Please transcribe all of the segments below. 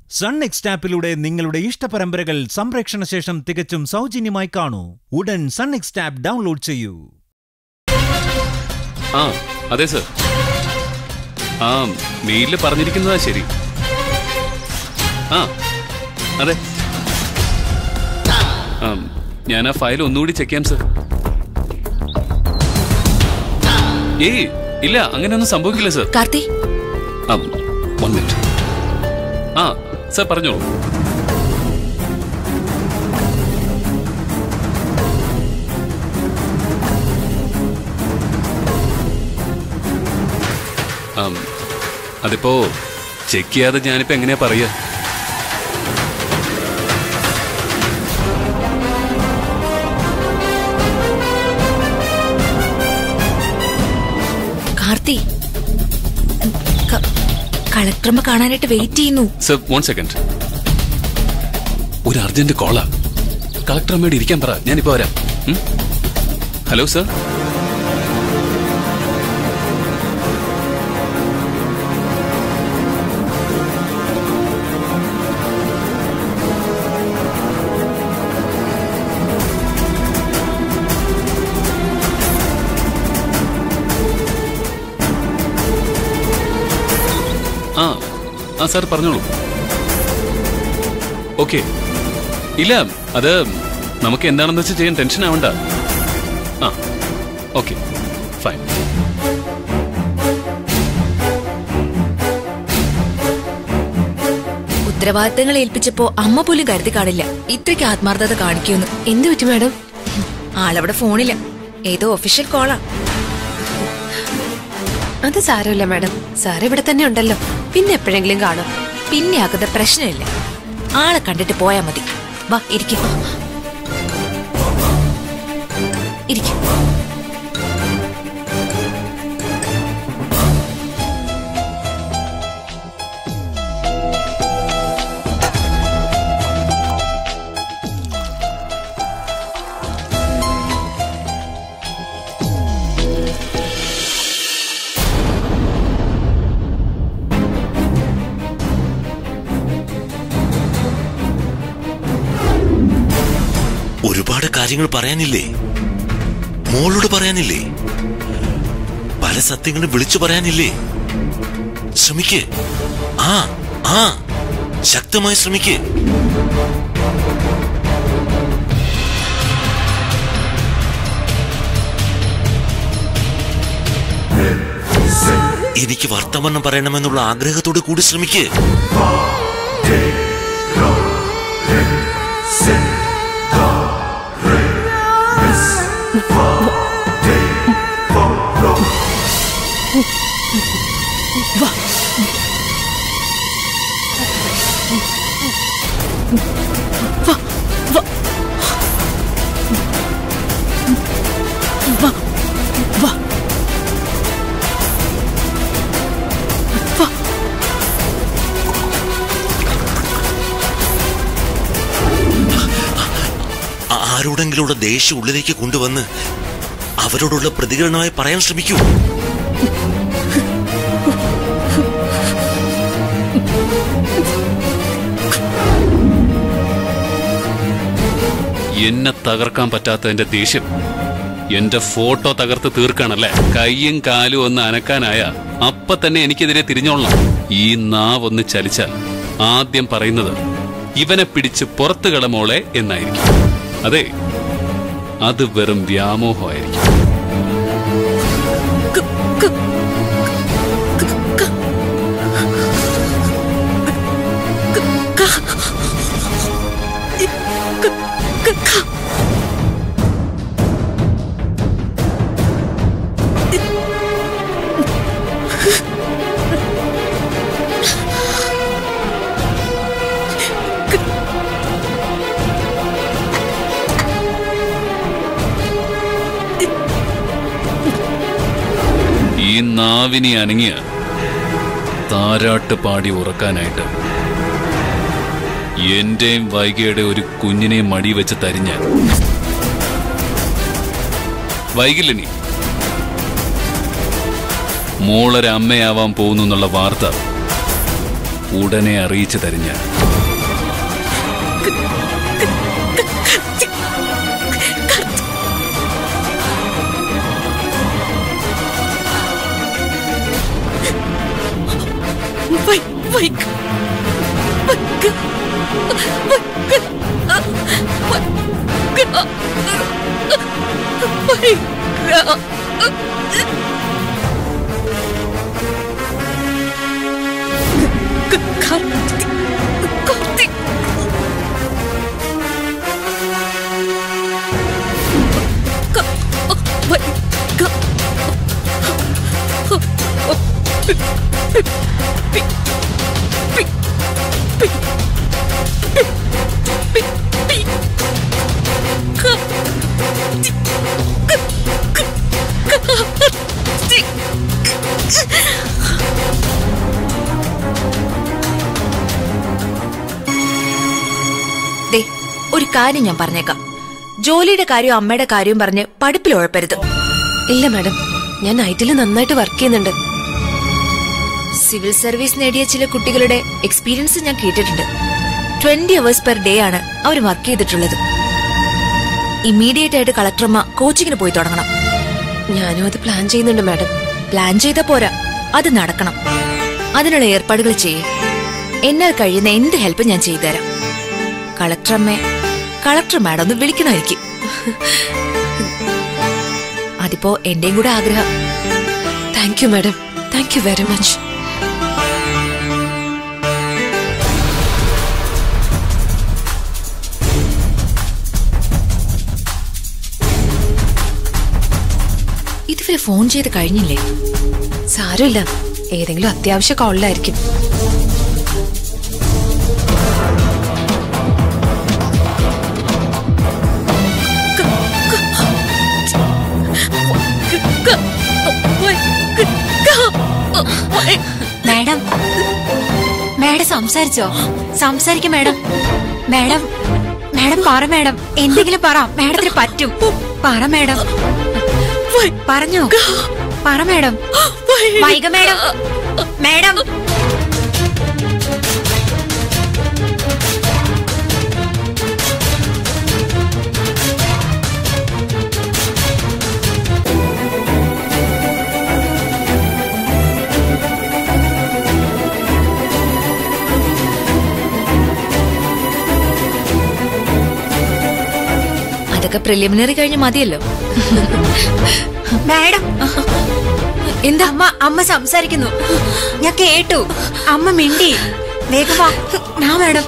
Sun next ആപ്പിലൂടെ നിങ്ങളുടെ ഇഷ്ടപരമ്പരകൾ സംപ്രേക്ഷണ ശേഷം തികച്ചും സൗജന്യമായി കാണൂ ഉടൻ സൺ നെക്സ്റ്റ് ആപ്പ് ഡൗൺലോഡ് ചെയ്യൂ ആ അതെ സർ ആ മെയിലിൽ പറഞ്ഞിരിക്കുന്നതാ ശരി ആ അതെ ആ ഞാൻ ആ ഫയൽ ഒന്നുകൂടി ചെക്ക് ചെയ്യാം സർ ഏയ് ഇല്ല അങ്ങനെയൊന്നും സംഭവിക്കില്ല സർ കാർത്തി ആ വൺ മിനിറ്റ് ആ സർ പറഞ്ഞോളൂ ആം, അതിപ്പോ ചെക്ക് ചെയ്യാതെ ഞാനിപ്പോ എങ്ങനെയാ പറയാ കാർത്തി ക- കളക്ടറമ്മ കാണാനായിട്ട് വെയിറ്റ് ചെയ്യുന്നു സർ വൺ സെക്കൻഡ് ഒരു അർജന്റ് കോളാ കളക്ടർ അമ്മയോട് ഇരിക്കാൻ പറ ഞാനിപ്പോ വരാം ഉം? ഹലോ സർ ആ ആ സാർ പറഞ്ഞോളൂ ഓക്കെ ഇല്ല അത് നമുക്ക് എന്താണെന്ന് വെച്ചാൽ ചെയ്യാൻ ടെൻഷൻ ആവണ്ട ആ ഓക്കെ ഫൈൻ ഉത്തരവാദിത്തങ്ങൾ ഏൽപ്പിച്ചപ്പോ അമ്മ പോലും കരുതി കാണില്ല ഇത്രയ്ക്ക് ആത്മാർത്ഥത കാണിക്കുമെന്ന് എന്ത് പറ്റി മാഡം ആളവിടെ ഫോണില്ല ഏതോ ഒഫീഷ്യൽ കോളാ അത് സാരമില്ല മാഡം സാർ ഇവിടെ തന്നെ ഉണ്ടല്ലോ പിന്നെ എപ്പോഴെങ്കിലും കാണും പിന്നെ ആകുന്ന പ്രശ്നമില്ല ആളെ കണ്ടിട്ട് പോയാ മതി വാ ഇരിക്കും ഇരിക്കും ഒരുപാട് കാര്യങ്ങൾ പറയാനില്ലേ മോളോട് പറയാനില്ലേ പല സത്യങ്ങളും വിളിച്ചു പറയാനില്ലേ ശ്രമിക്ക് ആ ആ ശക്തമായി ശ്രമിക്ക് എനിക്ക് വർത്തമാനം പറയണമെന്നുള്ള ആഗ്രഹത്തോട് കൂടി ശ്രമിക്ക് ആ- ആരോടെങ്കിലുള്ള ദേഷ്യം ഉള്ളിലേക്ക് കൊണ്ടുവന്ന് അവരോടുള്ള പ്രതികരണമായി പറയാൻ ശ്രമിക്കൂ എന്നെ തകർക്കാൻ പറ്റാത്തതിന്റെ ദേഷ്യം എന്റെ ഫോട്ടോ തകർത്ത് തീർക്കാണല്ലേ കൈയും കാലും ഒന്ന് അനക്കാനായ അപ്പൊ തന്നെ എനിക്കെതിരെ തിരിഞ്ഞോളണം ഈ നാവ് ഒന്ന് ചലിച്ചാൽ ആദ്യം പറയുന്നത് ഇവനെ പിടിച്ച് പുറത്തു കളമോളെ എന്നായിരിക്കും അതെ അത് വെറും വ്യാമോഹമായിരിക്കും ഈ നാവിനെ അനങ്ങിയ താരാട്ട് പാടി ഉറക്കാനായിട്ട് എന്റെയും വൈകിയുടെ ഒരു കുഞ്ഞിനെ മടി വെച്ച് തരിഞ്ഞ വൈകില്ല നീ മോളൊരു അമ്മയാവാൻ പോകുന്നു എന്നുള്ള വാർത്ത ഉടനെ അറിയിച്ചു തരും ഞാൻ Wait, wait. Wait. ദേ ഒരു കാര്യം ഞാൻ പറഞ്ഞേക്കാം ജോലിയുടെ കാര്യവും അമ്മയുടെ കാര്യവും പറഞ്ഞ് പഠിപ്പിൽ ഉഴപ്പരുത് ഇല്ല മാഡം ഞാൻ നൈറ്റിൽ നന്നായിട്ട് വർക്ക് ചെയ്യുന്നുണ്ട് സിവിൽ സർവീസ് നേടിയ ചില കുട്ടികളുടെ എക്സ്പീരിയൻസ് ഞാൻ കേട്ടിട്ടുണ്ട് ട്വന്റി അവേഴ്സ് പെർ ഡേ ആണ് അവർ വർക്ക് ചെയ്തിട്ടുള്ളത് ഇമ്മീഡിയറ്റ് ആയിട്ട് കളക്ടർമ്മ കോച്ചിങ്ങിന് പോയി തുടങ്ങണം ഞാനും അത് പ്ലാൻ ചെയ്യുന്നുണ്ട് മാഡം പ്ലാൻ ചെയ്ത പോരാ അത് നടക്കണം അതിനുള്ള ഏർപ്പാടുകൾ ചെയ്യേ എന്നാൽ കഴിയുന്ന എന്ത് ഹെൽപ്പ് ഞാൻ ചെയ്തുതരാം കളക്ടറമ്മേ കളക്ടർ മാഡം ഒന്ന് വിളിക്കണമായിരിക്കും അതിപ്പോ എന്റെയും കൂടെ ആഗ്രഹം thank you madam thank you very much ഇതുവരെ ഫോൺ ചെയ്ത് കഴിഞ്ഞില്ലേ സാരമില്ല ഏതെങ്കിലും അത്യാവശ്യ കോളിലായിരിക്കും മാഡം മാഡം സംസാരിച്ചോ സംസാരിക്കും മാഡം മാഡം മാഡം പറ മാഡം എന്തെങ്കിലും പറ മാഡത്തിന് പറ്റും പറ മാഡം പറഞ്ഞോ പറ മാഡം വൈക മാഡം മാഡം അതൊക്കെ പ്രിലിമിനറി കഴിഞ്ഞ് മതിയല്ലോ മാഡം എന്താ അമ്മ അമ്മ സംസാരിക്കുന്നു ഞാൻ കേട്ടു അമ്മ മിണ്ടി വേഗം വാ വാ മാഡം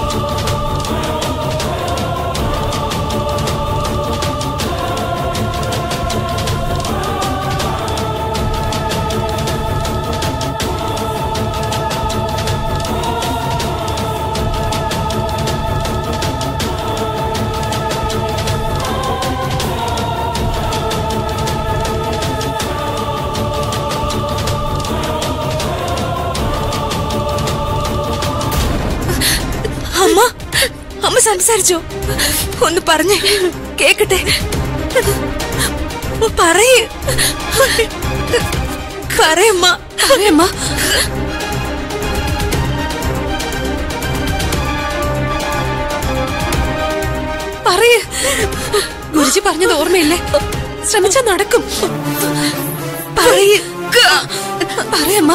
അമ്മ അമ്മ സംസാരിച്ചോ ഒന്ന് പറഞ്ഞേ കേക്കട്ടെ പറയേ പറയമ്മ പറയമ്മ പറയ് ഗുരുജി പറഞ്ഞത് ഓർമ്മയില്ലേ ശ്രമിച്ചാ നടക്കും പറയേ പറയമ്മ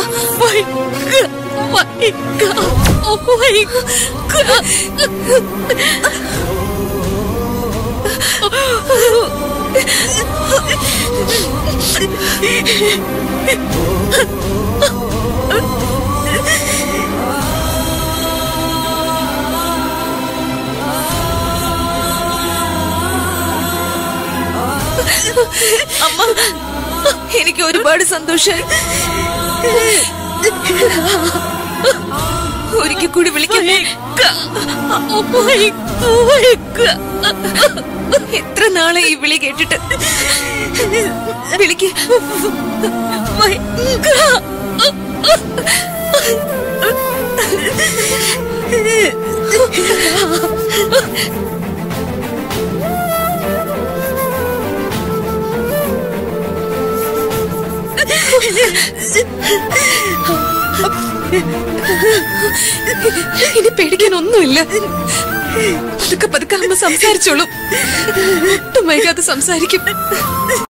അമ്മ എനിക്ക് ഒരുപാട് സന്തോഷായി ഒരിക്കൽ കൂടി വിളിക്കാം എത്ര നാളെ ഈ വിളി കേട്ടിട്ട് വിളിക്ക് പറയാനൊന്നുമില്ല പതുക്കെ പതുക്കെ അമ്മ സംസാരിച്ചോളും ഒട്ടും വൈകാതെ സംസാരിക്കും